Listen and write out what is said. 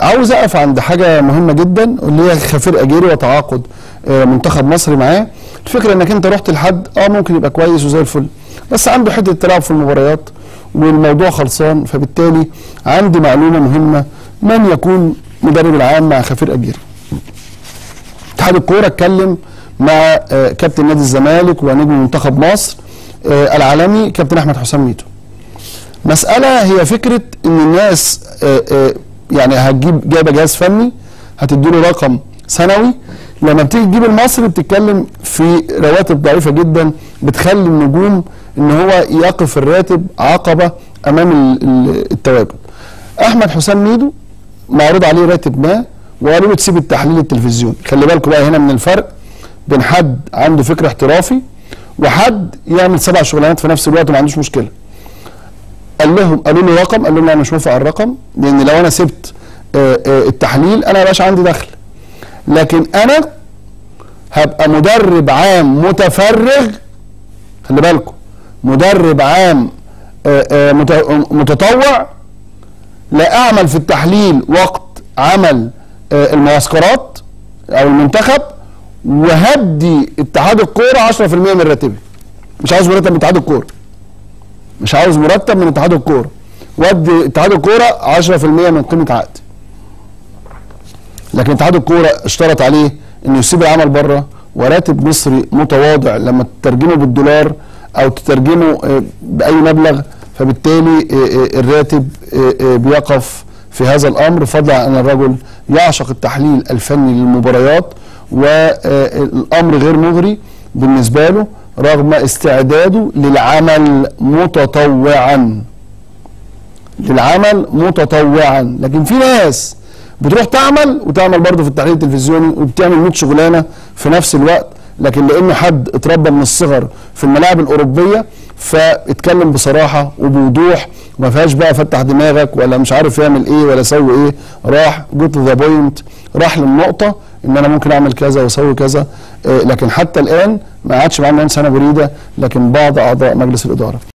عاوز اقف عند حاجه مهمه جدا اللي هي خفير اجيري وتعاقد آه، منتخب مصر معاه الفكره انك انت رحت لحد اه ممكن يبقى كويس وزي الفل بس عنده حته تلعب في المباريات والموضوع خلصان فبالتالي عندي معلومه مهمه من يكون مدرب العام مع خفير اجيري اتحاد الكوره اتكلم مع آه، كابتن نادي الزمالك ونجم منتخب مصر آه، العالمي كابتن احمد حسام ميدو مسألة هي فكرة إن الناس آه، آه، يعني هتجيب جايبة جهاز فني هتديله رقم سنوي لما بتيجي تجيب المصري بتتكلم في رواتب ضعيفة جدا بتخلي النجوم إن هو يقف الراتب عقبة أمام ال- ال- التواجد. أحمد حسام ميدو معروض عليه راتب ما وقالوا له تسيب التحليل التلفزيوني، خلي بالكم بقى هنا من الفرق بين حد عنده فكر احترافي وحد يعمل سبع شغلانات في نفس الوقت وما عندوش مشكله. قال لهم قالوا له رقم قال لهم لا انا مش موافق على الرقم لان لو انا سبت آه، آه، التحليل انا مبقاش عندي دخل لكن انا هبقى مدرب عام متفرغ خلي بالكم مدرب عام آه، آه، مت- متطوع لا اعمل في التحليل وقت عمل آه، المعسكرات او المنتخب وهدي اتحاد الكوره 10% من راتبي مش عاوز مرتب من اتحاد الكوره مش عاوز مرتب من اتحاد الكوره ودي اتحاد الكوره 10% من قيمه عقدي لكن اتحاد الكوره اشترط عليه انه يسيب العمل بره وراتب مصري متواضع لما تترجمه بالدولار او تترجمه آه، باي مبلغ فبالتالي آه، آه، الراتب آه، آه، بيقف في هذا الامر فضلا عن ان الرجل يعشق التحليل الفني للمباريات والامر غير مغري بالنسبه له رغم استعداده للعمل متطوعا للعمل متطوعا لكن في ناس بتروح تعمل وتعمل برضه في التحليل التلفزيوني وبتعمل 100 شغلانه في نفس الوقت لكن لانه حد اتربى من الصغر في الملاعب الاوروبيه فاتكلم بصراحه وبوضوح وما فيهاش بقى فتح دماغك ولا مش عارف يعمل ايه ولا يسوي ايه راح جيت ذا بوينت راح للنقطه ان انا ممكن اعمل كذا واسوي كذا آه، لكن حتى الان ما قعدش معانا سنه بريده لكن بعض اعضاء مجلس الاداره